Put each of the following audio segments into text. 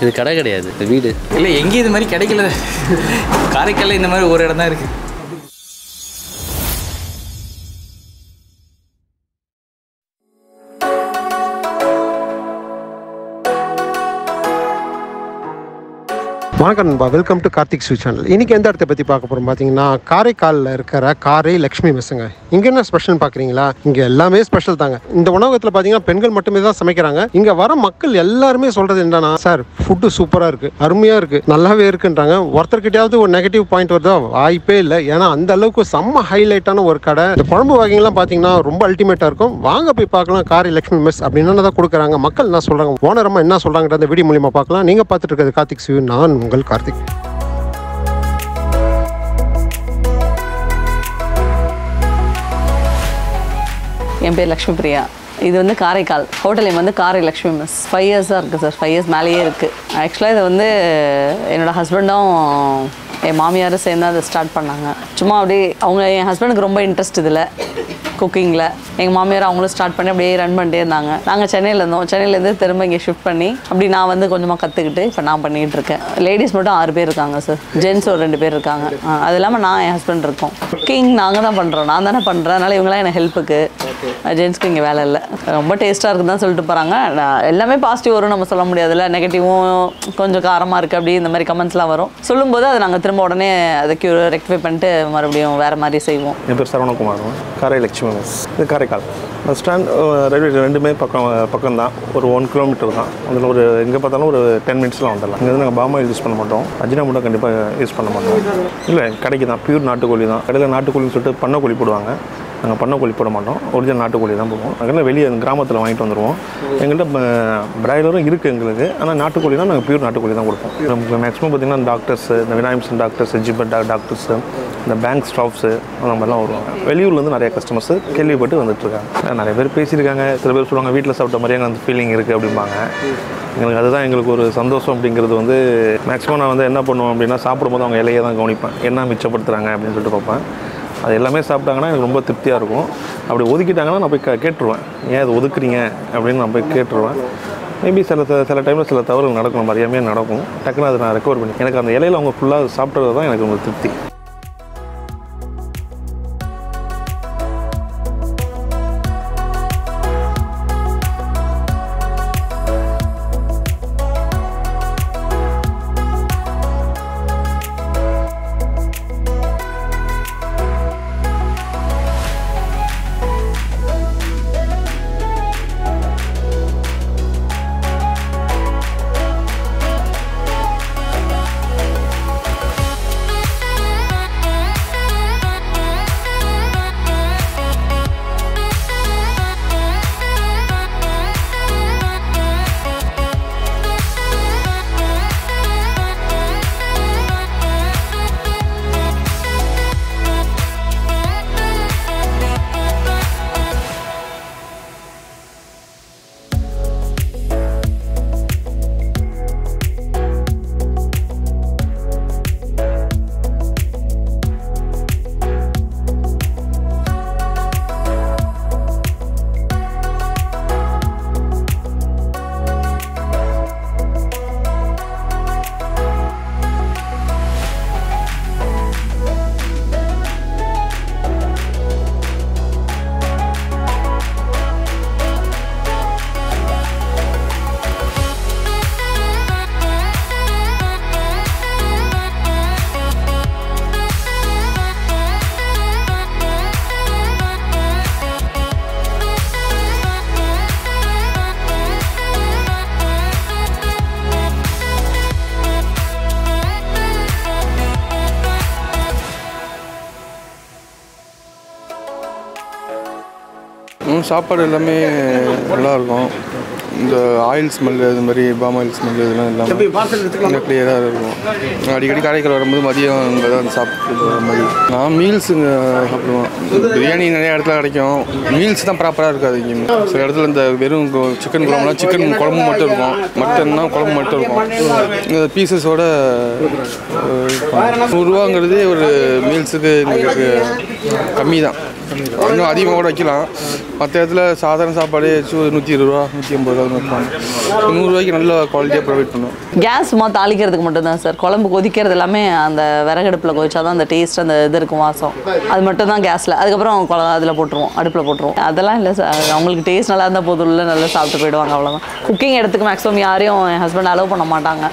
இது கடை கிடையாது இது வீடு இல்லை எங்கேயும் இது மாதிரி கிடைக்கல காரைக்காலில் இந்த மாதிரி ஒரு இடம் தான் இருக்குது வணக்கம் நண்பா welcome to Karthik sweet channel இன்னைக்கு எந்த இடத்த பற்றி பார்க்க போகிறோம் பார்த்தீங்கன்னா காரைக்காலில் இருக்கிற காரை லக்ஷ்மி மெஸ்ஸுங்க இங்கே என்ன ஸ்பெஷல் பார்க்குறீங்களா இங்கே எல்லாமே ஸ்பெஷல் தாங்க இந்த உணவகத்தில் பார்த்தீங்கன்னா பெண்கள் மட்டுமே தான் சமைக்கிறாங்க இங்கே வர மக்கள் எல்லாருமே சொல்கிறது என்னன்னா சார் ஃபுட்டு சூப்பராக இருக்குது அருமையாக இருக்குது நல்லாவே இருக்குன்றாங்க ஒருத்தர்கிட்டயாவது ஒரு நெகட்டிவ் பாயிண்ட் வருதா வாய்ப்பே இல்லை ஏன்னா அந்த அளவுக்கு செம்ம ஹைலைட்டான ஒரு கடை இந்த குழம்பு வகைகள்லாம் பார்த்தீங்கன்னா ரொம்ப அல்டிமேட்டாக இருக்கும் வாங்க போய் பார்க்கலாம் காரை லக்ஷ்மி மெஸ் அப்படின்னு தான் கொடுக்குறாங்க மக்கள் என்ன சொல்கிறாங்க ஓனரம்மா என்ன சொல்கிறாங்கன்ற அந்த வீடியோ மூலியமாக பார்க்கலாம் நீங்கள் பார்த்துட்டு இருக்கிறது கார்த்திக் சிவ் நான் உங்கள் கார்த்திக் என் பேர் லக்ஷ்மி பிரியா இது வந்து காரைக்கால் ஹோட்டல் நேம் வந்து காரை லக்ஷ்மி மிஸ் ஃபைவ் இயர்ஸாக இருக்குது சார் ஃபைவ் இயர்ஸ் மேலேயே இருக்குது ஆக்சுவலாக இது வந்து என்னோடய ஹஸ்பண்டும் என் மாமியாரும் சேர்ந்து அதை ஸ்டார்ட் பண்ணாங்க சும்மா அப்படியே அவங்க என் ஹஸ்பண்டுக்கு ரொம்ப இன்ட்ரெஸ்ட் இதில் குக்கிங்கில் எங்கள் மாமியார் அவங்களும் ஸ்டார்ட் பண்ணி அப்படியே ரன் பண்ணிட்டே இருந்தாங்க நாங்கள் சென்னையில் இருந்தோம் சென்னையிலேருந்து திரும்ப இங்கே ஷிஃப்ட் பண்ணி அப்படி நான் வந்து கொஞ்சமாக கற்றுக்கிட்டு இப்போ நான் பண்ணிகிட்டு இருக்கேன் லேடிஸ் மட்டும் ஆறு பேர் இருக்காங்க சார் ஜென்ஸ் ஒரு ரெண்டு பேர் இருக்காங்க ஆ, அது இல்லாமல் நான் என் ஹஸ்பண்ட் இருக்கோம் குக்கிங் நாங்கள் தான் பண்ணுறோம் நான் தானே பண்ணுறேன் அதனால் இவங்களாம் எனக்கு ஹெல்ப்புக்கு ஜென்ஸ்க்கு இங்கே வேலை இல்லை ரொம்ப டேஸ்ட்டாக இருக்குன்னு தான் சொல்லிட்டு போகிறாங்க எல்லாமே பாசிட்டிவ் வரும் நம்ம சொல்ல முடியாதுல்ல நெகட்டிவும் கொஞ்சம் காரமாக இருக்குது அப்படி இந்த மாதிரி கமெண்ட்ஸ்லாம் வரும் சொல்லும்போது அதை நாங்கள் திரும்ப உடனே அதை க்யூ ரெக்டிஃபை பண்ணிட்டு மறுபடியும் வேறு மாதிரி செய்வோம் என் பேர் சரவணகுமார் காரை லட்சுமி மெஸ் இது காரைக்கால் பஸ் ஸ்டாண்ட் ரயில்வே ரெண்டுமே பக்கம் பக்கம் தான் ஒரு ஒன் கிலோமீட்டர் தான் அதில் ஒரு எங்கே பார்த்தாலும் ஒரு டென் மினிட்ஸ்லாம் வந்துடலாம் இங்கே வந்து நாங்கள் பாமா யூஸ் பண்ண மாட்டோம் அஜினா மட்டும் கண்டிப்பாக யூஸ் பண்ண மாட்டோம் இல்லை கடைக்கு தான் பியூர் நாட்டுக்கோழி தான் கடையில் நாட்டுக்கோழின்னு சொல்லிட்டு பண்ணக்கோழி போடுவாங்க நாங்கள் பண்ணக்கோழி போட மாட்டோம் ஒரிஜினல் நாட்டுக்கோழி தான் போடுவோம் அதனால் வெளியே கிராமத்தில் வாங்கிட்டு வந்துடுவோம் எங்கள்கிட்ட பிராய்லரும் இருக்குது எங்களுக்கு ஆனால் நாட்டுக்கோழி தான் நாங்கள் பியூர் நாட்டுக்கோழி தான் கொடுப்போம் நமக்கு மேக்ஸிமம் பார்த்திங்கன்னா டாக்டர்ஸ் இந்த விநாயகன் டாக்டர்ஸ் ஜிபர் டாக்டர்ஸ் இந்த பேங்க் ஸ்டாஃப்ஸு அந்த மாதிரிலாம் வருவாங்க வெளியூர்லேருந்து நிறைய கஸ்டமர்ஸ் கேள்விப்பட்டு வந்துட்டு இருக்காங்க நிறைய பேர் பேசியிருக்காங்க சில பேர் சொல்லுவாங்க வீட்டில் சாப்பிட்ட மாதிரியே அந்த ஃபீலிங் இருக்குது அப்படிம்பாங்க எங்களுக்கு அதுதான் எங்களுக்கு ஒரு சந்தோஷம் அப்படிங்கிறது வந்து மேக்ஸிமம் நான் வந்து என்ன பண்ணுவோம் அப்படின்னா சாப்பிடும்போது அவங்க இலையை தான் கவனிப்பேன் என்ன மிச்சப்படுத்துகிறாங்க அப்படின்னு சொல்லிட்டு பார்ப்பேன் அது எல்லாமே சாப்பிட்டாங்கன்னா எனக்கு ரொம்ப திருப்தியாக இருக்கும் அப்படி ஒதுக்கிட்டாங்கன்னா நான் போய் கே- கேட்டுருவேன் ஏன் அது ஒதுக்குறீங்க அப்படின்னு நான் போய் கேட்டுருவேன் மேபி சில த- சில டைமில் சில தவறுகள் நடக்கும் நம்ம அறியாமே நடக்கும் டக்குன்னு அதை நான் ரெக்கவர் பண்ணி எனக்கு அந்த இலையில அவங்க ஃபுல்லாக சாப்பிட்றது தான் எனக்கு ரொம்ப திருப்தி ம் சாப்பாடு எல்லாமே நல்லா இருக்கும் இந்த ஆயில் ஸ்மெல்லு இது மாதிரி பாம் ஆயில் ஸ்மெல்லு இதெல்லாம் இல்லாமல் கிளியராக இருக்கும் அடிக்கடி காரைக்கால் வரும்போது மதியம் இங்கே தான் சாப்பிட்டு போகிற மாதிரி நான் மீல்ஸுங்க சாப்பிடுவேன் பிரியாணி நிறைய இடத்துல கிடைக்கும் மீல்ஸ் தான் ப்ராப்பராக இருக்காது இங்கே சில இடத்துல இந்த வெறும் சிக்கன் குழம்புலாம் சிக்கன் குழம்பு மட்டும் இருக்கும் மட்டன்னா குழம்பு மட்டும் இருக்கும் இந்த பீசஸோட நூறுரூவாங்கிறதே ஒரு மீல்ஸுக்கு எங்களுக்கு கம்மி தான் இன்னும் அதிகமாக கூட வைக்கலாம் மற்ற இடத்துல சாதாரண சாப்பாடு நூற்றி இருபது ரூபா நூற்றி ஐம்பது ரூபா வைப்பாங்க நூறுரூவாய்க்கு நல்ல குவாலிட்டியாக ப்ரொவைட் பண்ணுவோம் கேஸ் சும்மா தாளிக்கிறதுக்கு மட்டும்தான் சார் குழம்பு கொதிக்கிறது எல்லாமே அந்த விறகடுப்பில் கொதிச்சா தான் அந்த டேஸ்ட் அந்த இது இருக்கும் வாசம் அது மட்டும் தான் கேஸில் அதுக்கப்புறம் குழ அதில் போட்டுருவோம் அடுப்பில் போட்டுருவோம் அதெல்லாம் இல்லை சார் அவங்களுக்கு டேஸ்ட் நல்லா இருந்தால் போதும் இல்லை நல்லா சாப்பிட்டு போயிடுவாங்க அவ்வளோதான் குக்கிங் இடத்துக்கு மேக்ஸிமம் யாரையும் என் ஹஸ்பண்ட் அலோவ் பண்ண மாட்டாங்க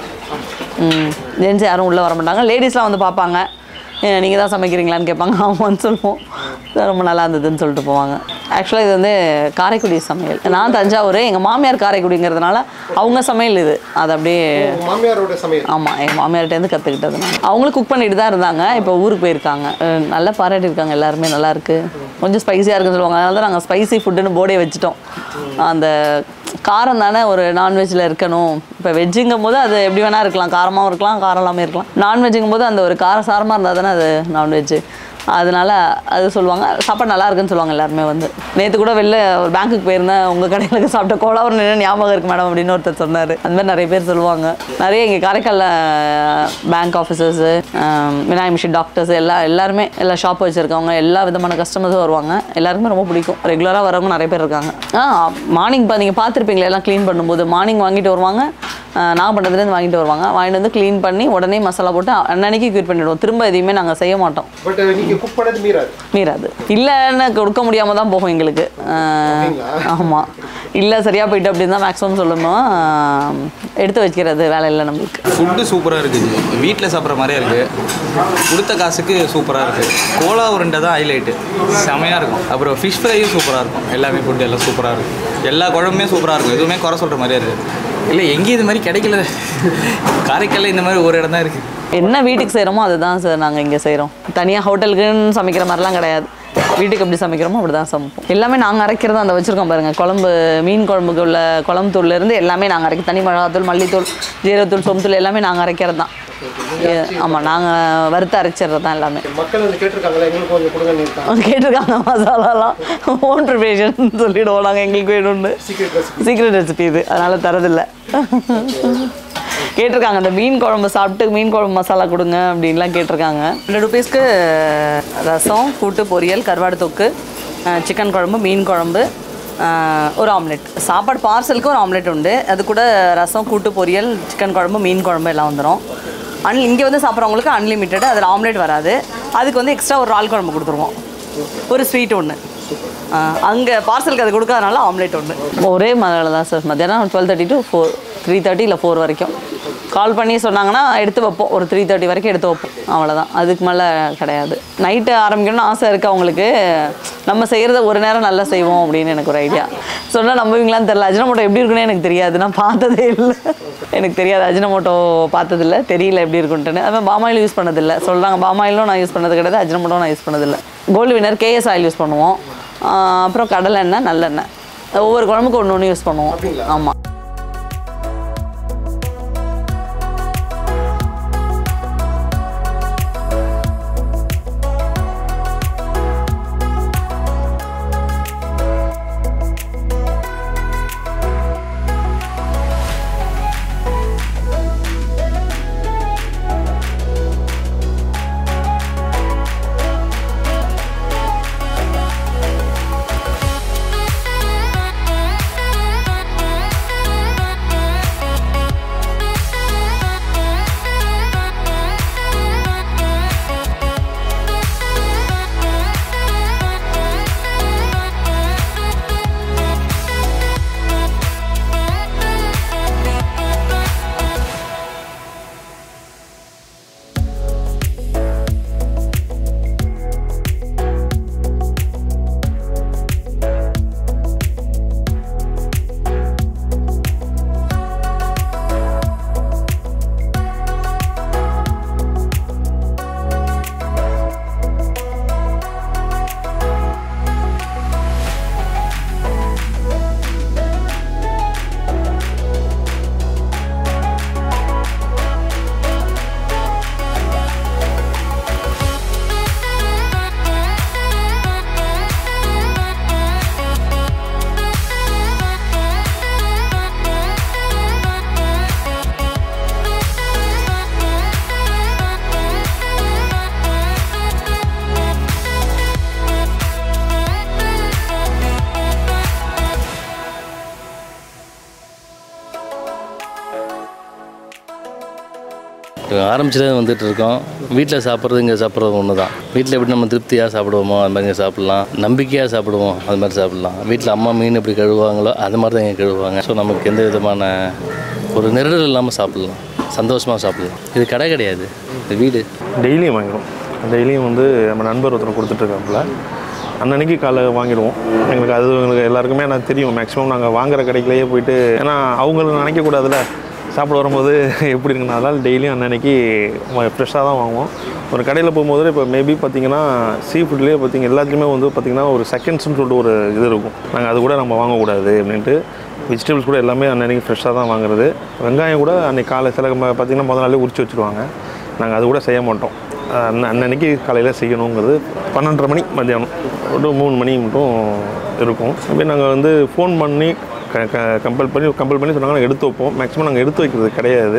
ஜென்ஸ் யாரும் உள்ளே வர மாட்டாங்க லேடிஸ்லாம் வந்து பார்ப்பாங்க நீங்கள் தான் சமைக்கிறீங்களான்னு கேட்பாங்க ஆமான்னு சொல்லுவோம் "சார், ரொம்ப நல்லா இருந்ததுன்னு சொல்லிட்டு போவாங்க ஆக்சுவலாக இது வந்து காரைக்குடி சமையல் நான் தஞ்சாவூர் எங்கள் மாமியார் காரைக்குடிங்கிறதுனால அவங்க சமையல் இது அது அப்படியே மாமியாரோட சமையல் ஆமாம் எங்கள் மாமியார்ட்டேருந்து கற்றுக்கிட்டது நான் அவங்களும் குக் பண்ணிட்டு தான் இருந்தாங்க இப்போ ஊருக்கு போயிருக்காங்க அஹ் நல்லா பாராட்டியிருக்காங்க எல்லாருமே நல்லா இருக்கு கொஞ்சம் ஸ்பைசியாக இருக்குன்னு சொல்லுவாங்க அதனால தான் நாங்கள் ஸ்பைசி ஃபுட்டுன்னு போர்டே வச்சுட்டோம் அந்த காரம் தானே ஒரு நான்வெஜ்ஜில் இருக்கணும் இப்போ வெஜ்ஜுங்கும் போது அது எப்படி வேணால் இருக்கலாம் காரமாகவும் இருக்கலாம் காரம் இல்லாமல் இருக்கலாம் நான்வெஜ்ஜுங்கும் போது அந்த ஒரு காரசாரமாக இருந்தால் தானே அது நான்வெஜ்ஜு அதனால அது சொல்லுவாங்க சாப்பாடு நல்லா இருக்குன்னு சொல்லுவாங்க எல்லாருமே வந்து நேற்று கூட வெளில ஒரு பேங்க்குக்கு போயிருந்தேன் உங்கள் கடையில் சாப்பிட்ட கோலாவரம் நின்று ஞாபகம் இருக்கு மேடம் அப்படின்னு ஒருத்தர் சொன்னார் அந்த மாதிரி நிறைய பேர் சொல்லுவாங்க நிறைய இங்கே காரைக்காலில் bank officers Vinayaka mission doctors எல்லா எல்லாருமே எல்லா ஷாப் வச்சுருக்கவங்க எல்லா விதமான கஸ்டமர்ஸும் வருவாங்க எல்லாருக்குமே ரொம்ப பிடிக்கும் ரெகுலராக வரவங்க நிறைய பேர் இருக்காங்க ஆ மார்னிங் இப்போ நீங்கள் பார்த்துருப்பீங்களா எல்லாம் க்ளீன் பண்ணும்போது மார்னிங் வாங்கிட்டு வருவாங்க அஹ், நாகப்பட்டினத்துலேருந்து வாங்கிட்டு வருவாங்க வாங்கிட்டு வந்து க்ளீன் பண்ணி உடனே மசாலா போட்டு அன்னன்னைக்கு குயிட் பண்ணிவிடுவோம் திரும்ப எதையுமே நாங்கள் செய்ய மாட்டோம் பட் நீங்க குக் பண்ணது மீறாது மீறாது இல்லைன்னு கொடுக்க முடியாமல் தான் போகும் எங்களுக்கு ஆமாம் இல்லை சரியாக போயிட்டு அப்படின்னு தான் மேக்ஸிமம் சொல்லணும் ஆஹ் எடுத்து வைக்கிறது வேலை இல்லை நம்மளுக்கு ஃபுட்டு சூப்பராக இருக்குது வீட்டில் சாப்பிட்ற மாதிரியே இருக்குது கொடுத்த காசுக்கு சூப்பராக இருக்குது கோலா உருண்டை தான் ஹைலைட்டு செமையாக இருக்கும் அப்புறம் ஃபிஷ் ஃப்ரையும் சூப்பராக இருக்கும் எல்லாமே ஃபுட்டு எல்லாம் சூப்பராக இருக்கும் எல்லா குழம்புமே சூப்பராக இருக்கும் எதுவுமே குறை சொல்கிற மாதிரியே இருக்குது இல்லை எங்கேயும் இது மாதிரி கிடைக்கல காரைக்காலில் இந்த மாதிரி ஒரு இடம் தான் இருக்குது என்ன வீட்டுக்கு செய்கிறோமோ அதுதான் சார் நாங்கள் இங்கே செய்கிறோம் தனியாக ஹோட்டலுக்குன்னு சமைக்கிற மாதிரிலாம் கிடையாது வீட்டுக்கு எப்படி சமைக்கிறோமோ அப்படி தான் சமைப்போம் எல்லாமே நாங்கள் அரைக்கிறது அந்த வச்சுருக்கோம் பாருங்கள் குழம்பு மீன் குழம்புக்கு உள்ள குழம்பு தூள்லேருந்து எல்லாமே நாங்கள் அரைக்க தனி மிளகாத்தூள் மல்லித்தூள் ஜீரகத்தூள் சோம்புத்தூள் எல்லாமே நாங்கள் அரைக்கிறது தான் ஆமாம் நாங்கள் வறுத்து அரைச்சிடுறது தான் எல்லாமே மக்கள் வந்து கேட்டிருக்காங்களா எங்களுக்கு கொஞ்சம் கொடுங்க இருக்காங்க அவங்க கேட்டிருக்காங்க மசாலாலாம் ஓன் ப்ரிப்பரேஷன் சொல்லிடுவோம் நாங்கள் எங்களுக்கு வேணும்னு சீக்ரெட் ரெசிபி இது அதனால் தரதில்லை கேட்டிருக்காங்க அந்த மீன் குழம்பு சாப்பிட்டு மீன் குழம்பு மசாலா கொடுங்க அப்படின்லாம் கேட்டிருக்காங்க ஹண்ட்ரட் ருபீஸ்க்கு ரசம் கூட்டு பொரியல் கருவாடு தொக்கு சிக்கன் குழம்பு மீன் குழம்பு அஹ், ஒரு ஆம்லெட் சாப்பாடு பார்சலுக்கு ஒரு ஆம்லெட் உண்டு அது கூட ரசம் கூட்டு பொரியல் சிக்கன் குழம்பு மீன் குழம்பு எல்லாம் வந்துடும் அன் இங்கே வந்து சாப்பிட்றவங்களுக்கு அன்லிமிட்டெட் அதில் ஆம்லெட் வராது அதுக்கு வந்து எக்ஸ்ட்ரா ஒரு இறால் குழம்பு கொடுத்துருவோம் ஒரு ஸ்வீட் ஒன்று அங்கே பார்சலுக்கு அது கொடுக்காதனால ஆம்லெட் ஒன்று ஒரே மதியில் தான் சார் மத்தியானம் twelve thirty to four three thirty இல்லை ஃபோர் வரைக்கும் கால் பண்ணி சொன்னாங்கன்னா எடுத்து வைப்போம் ஒரு த்ரீ தேர்ட்டி வரைக்கும் எடுத்து வைப்போம் அவ்வளோதான் அதுக்கு மேலே கிடையாது நைட்டு ஆரம்பிக்கணும்னு ஆசை இருக்குது அவங்களுக்கு நம்ம செய்கிறத ஒரு நேரம் நல்லா செய்வோம் அப்படின்னு எனக்கு ஒரு ஐடியா சொன்னால் நம்புவீங்களான்னு தெரில அஜினமோட்டோ எப்படி இருக்குன்னு எனக்கு தெரியாது நான் பார்த்ததே இல்லை எனக்கு தெரியாது அஜினமோட்டோ பார்த்ததில்ல தெரியல எப்படி இருக்குன்ட்டுன்னு அது மாதிரி பாமாயில் யூஸ் பண்ணதில்லை சொல்கிறாங்க பாமாயிலும் நான் யூஸ் பண்ணது கிடையாது அஜினமோட்டோ நான் யூஸ் பண்ணதில்லை gold winner K S oil பண்ணுவோம் ஆஹ் அப்புறம் கடலெண்ணெய் நல்லெண்ணெய் ஒவ்வொரு குழம்புக்கு ஒன்று ஒன்று யூஸ் பண்ணுவோம் ஆமாம் Thank you. ஆரம்பிச்சுட்டு வந்துட்டு இருக்கோம் வீட்டில் சாப்பிட்றது இங்கே சாப்பிட்றது ஒன்று தான் வீட்டில் எப்படி நம்ம திருப்தியாக சாப்பிடுவோமோ அது மாதிரி இங்கே சாப்பிட்லாம் நம்பிக்கையாக சாப்பிடுவோம் அது மாதிரி சாப்பிட்லாம் வீட்டில் அம்மா மீன் எப்படி கழுவாங்களோ அது மாதிரி தான் இங்கே கழுவுவாங்க ஸோ நமக்கு எந்த விதமான ஒரு நெருடல் இல்லாமல் சாப்பிட்லாம் சந்தோஷமாக சாப்பிட்லாம் இது கடை கிடையாது இது வீடு டெய்லியும் வாங்கிடுவோம் டெய்லியும் வந்து நம்ம நண்பர் ஒருத்தர் கொடுத்துட்ருக்காப்புல அன்னன்னைக்கு காலை வாங்கிடுவோம் எங்களுக்கு அது எங்களுக்கு எல்லாருக்குமே எனக்கு தெரியும் மேக்ஸிமம் நாங்கள் வாங்குற கடைக்கிலேயே போயிட்டு ஏன்னா அவங்கள நினைக்கக்கூடாதுல சாப்பிட வரும்போது எப்படி இருக்குன்னு அதனால் டெய்லியும் அன்னன்னைக்கு ஃப்ரெஷ்ஷாக தான் வாங்குவோம் ஒரு கடையில் போகும்போது இப்போ மேபி பார்த்தீங்கன்னா சீ ஃபுட்லேயே பார்த்தீங்க எல்லாத்துலேயுமே வந்து பார்த்தீங்கன்னா ஒரு செகண்ட்ஸ்னு சொல்லிட்டு ஒரு இது இருக்கும் நாங்கள் அது கூட நம்ம வாங்கக்கூடாது அப்படின்ட்டு வெஜிடபிள்ஸ் கூட எல்லாமே அன்னன்னைக்கு ஃப்ரெஷ்ஷாக தான் வாங்குறது வெங்காயம் கூட அன்றைக்கி காலை சில ம- பார்த்தீங்கன்னா முதல் நாளே உரிச்சு வச்சுருவாங்க நாங்கள் அது கூட செய்ய மாட்டோம் அன்ன அன்னன்னைக்கு காலையில் செய்யணுங்கிறது பன்னெண்டரை மணி மத்தியானம் ஒரு மூணு மணி மட்டும் இருக்கும் அப்படியே நாங்கள் வந்து ஃபோன் பண்ணி க க கம்பல் பண்ணி கம்பல் பண்ணி சொன்னாங்கன்னா எடுத்து வைப்போம் மேக்ஸிமம் நாங்கள் எடுத்து வைக்கிறது கிடையாது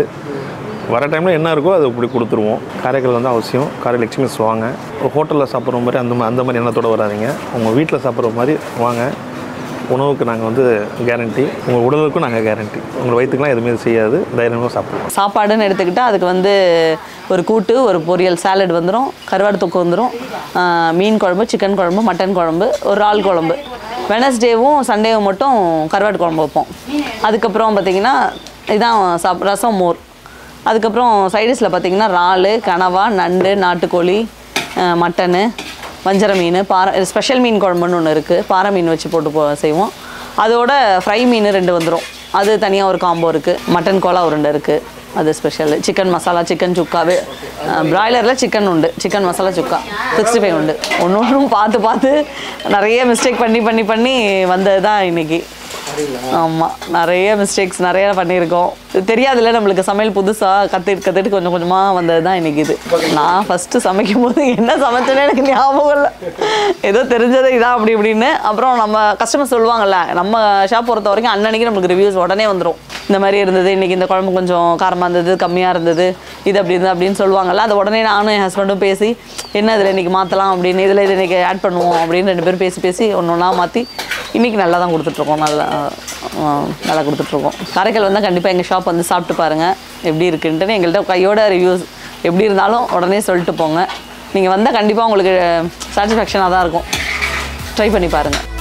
வர டைமில் என்ன இருக்கோ அதை இப்படி கொடுத்துருவோம் காரைக்கால் வந்து அவசியம் காரைக்கால் எக்ஸ்பீரியன்ஸ் வாங்க ஒரு ஹோட்டலில் சாப்பிட்ற மாதிரி அந்த மா- அந்த மாதிரி எண்ணத்தோட வராதீங்க உங்கள் வீட்டில் சாப்பிட்ற மாதிரி வாங்க உணவுக்கு நாங்கள் வந்து கேரண்டி உங்கள் உடலுக்கும் நாங்கள் கேரண்டி உங்கள் வயிற்றுக்கெலாம் எதுவுமே செய்யாது தைரியமாக சாப்பிடுவோம் சாப்பாடுன்னு எடுத்துக்கிட்டால் அதுக்கு வந்து ஒரு கூட்டு ஒரு பொரியல் சாலட் வந்துடும் கருவாடு தொக்கு வந்துடும் மீன் குழம்பு சிக்கன் குழம்பு மட்டன் குழம்பு ஒரு இறால் குழம்பு வெனஸ்டேவும் சண்டேவும் மட்டும் கருவாடு குழம்பு வைப்போம் அதுக்கப்புறம் பார்த்திங்கன்னா இதான் சாப் ரசம் மோர் அதுக்கப்புறம் சைடிஷில் பார்த்தீங்கன்னா இறால் கனவா நண்டு நாட்டுக்கோழி அஹ், மட்டனு வஞ்சர மீன் பாறை ஸ்பெஷல் மீன் குழம்புன்னு ஒன்று இருக்குது பாறை மீன் வச்சு போட்டு போ செய்வோம் அதோட ஃப்ரை மீன் ரெண்டு வந்துடும் அது தனியாக ஒரு காம்போ இருக்குது மட்டன் கோலா உருண்டை இருக்குது அது ஸ்பெஷல் சிக்கன் மசாலா சிக்கன் சுக்காவே பிராய்லரில் சிக்கன் உண்டு சிக்கன் மசாலா சுக்கா சிக்ஸ்டி ஃபைவ் உண்டு ஒன்று ஒன்றும் பார்த்து பார்த்து நிறைய மிஸ்டேக் பண்ணி பண்ணி பண்ணி வந்தது தான் இன்றைக்கி ஆமாம் நிறைய மிஸ்டேக்ஸ் நிறைய பண்ணியிருக்கோம் இது தெரியாதுல்ல நம்மளுக்கு சமையல் புதுசாக கற்றுட்டு கற்றுட்டு கொஞ்சம் கொஞ்சமாக வந்தது தான் இன்றைக்கி இது நான் ஃபஸ்ட்டு சமைக்கும் போது என்ன சமைச்சேன்னு எனக்கு ஞாபகம் இல்லை ஏதோ தெரிஞ்சது இதான் அப்படி இப்படின்னு அப்புறம் நம்ம கஸ்டமர் சொல்லுவாங்கல்ல நம்ம ஷாப் பொறுத்த வரைக்கும் அன்னன்னைக்கு நம்மளுக்கு ரிவ்யூஸ் உடனே வந்துடும் இந்த மாதிரி இருந்தது இன்றைக்கி இந்த குழம்பு கொஞ்சம் காரமாக இருந்தது கம்மியாக இருந்தது இது அப்படி இருந்தது அப்படின்னு சொல்லுவாங்கல்ல அதை உடனே நானும் என் ஹஸ்பண்டும் பேசி என்ன இதில் இன்றைக்கி மாற்றலாம் அப்படின்னு இதில் இது இன்றைக்கி ஆட் பண்ணுவோம் அப்படின்னு ரெண்டு பேரும் பேசி பேசி ஒன்று ஒன்றா மாற்றி இன்றைக்கி நல்லா தான் கொடுத்துட்ருக்கோம் நல்லா ஆஹ், நல்லா கொடுத்துட்ருக்கோம் காரைக்கால் வந்தால் கண்டிப்பாக எங்கள் ஷாப் வந்து சாப்பிட்டு பாருங்கள் எப்படி இருக்குன்ட்டுன்னு எங்கள்கிட்ட கையோட ரிவ்யூஸ் எப்படி இருந்தாலும் உடனே சொல்லிட்டு போங்க நீங்கள் வந்தால் கண்டிப்பாக உங்களுக்கு சாட்டிஸ்ஃபேக்ஷனாக தான் இருக்கும் ட்ரை பண்ணி பாருங்கள்